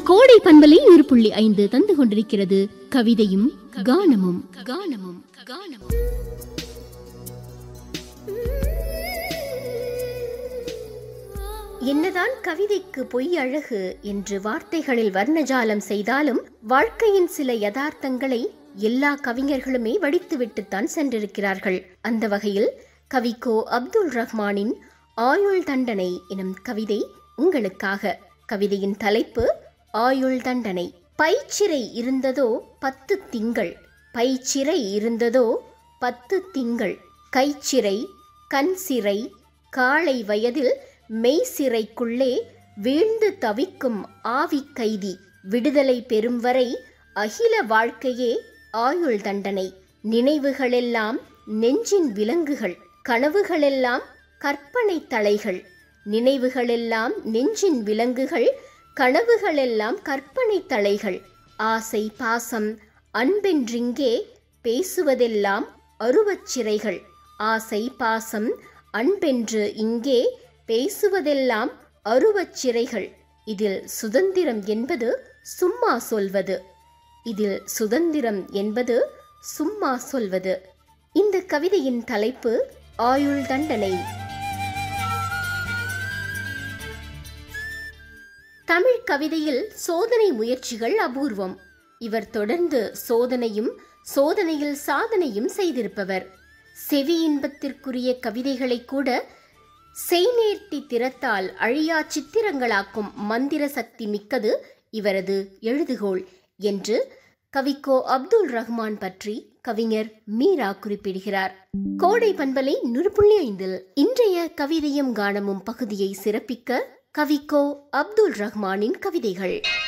கோடை பண்பலை நூறு புள்ளி ஐந்து தந்து கொண்டிருக்கிறது கவிதையும் கானமும் கானமும் கானமும் என்னதான் கவிதைக்கு பொய் அழகு என்று வார்த்தைகளில் வர்ணஜாலம் செய்தாலும் வாழ்க்கையின் சில யதார்த்தங்களை எல்லா கவிஞர்களுமே வடித்துவிட்டுத்தான் சென்றிருக்கிறார்கள் அந்த வகையில் கவிக்கோ அப்துல் ரஹ்மானின் ஆயுள் தண்டனை எனும் கவிதை உங்களுக்காக கவிதையின் தலைப்பு ஆயுள் தண்டனை பைச்சிறை இருந்ததோ பத்து திங்கள் பைச்சிறை இருந்ததோ பத்து திங்கள் கைச்சிறை கண் சிறை காளை வயதில் மெய்சிறைக்குள்ளே வீழ்ந்து தவிக்கும் ஆவி கைதி விடுதலை பெறும் வரை அகில வாழ்க்கையே ஆயுள் தண்டனை நினைவுகளெல்லாம் நெஞ்சின் விலங்குகள் கனவுகளெல்லாம் கற்பனை தலைகள் நினைவுகளெல்லாம் நெஞ்சின் விலங்குகள் கனவுகளெல்லாம் கற்பனை தலைகள் ஆசை பாசம் அன்பென்றிங்கே பேசுவதெல்லாம் அருவச் சிறைகள் ஆசை பாசம் அன்பென்று இங்கே பேசுவதெல்லாம் அருவச் சிறைகள் இதில் சுதந்திரம் என்பது சும்மா சொல்வது இதில் சுதந்திரம் என்பது சும்மா சொல்வது இந்த கவிதையின் தலைப்பு ஆயுள் தண்டனை தமிழ் கவிதையில் சோதனை முயற்சிகள் அபூர்வம் இவர் தொடர்ந்து சோதனையும் சோதனையில் சாதனையும் செய்திருப்பவர் செவி இன்பத்திற்குரிய கவிதைகளை கூட செய்நேர்த்தி திறத்தால் அழியா சித்திரங்களாக்கும் மந்திர சக்தி மிக்கது இவரது எழுதுகோள் என்று கவிக்கோ அப்துல் ரஹ்மான் பற்றி கவிஞர் மீரா குறிப்பிடுகிறார் கோடை பண்பலை நூறு ஐந்தில் இன்றைய கவிதையும் கானமும் பகுதியை சிறப்பிக்க கவிக்கோ அப்துல் ரஹ்மானின் கவிதைகள்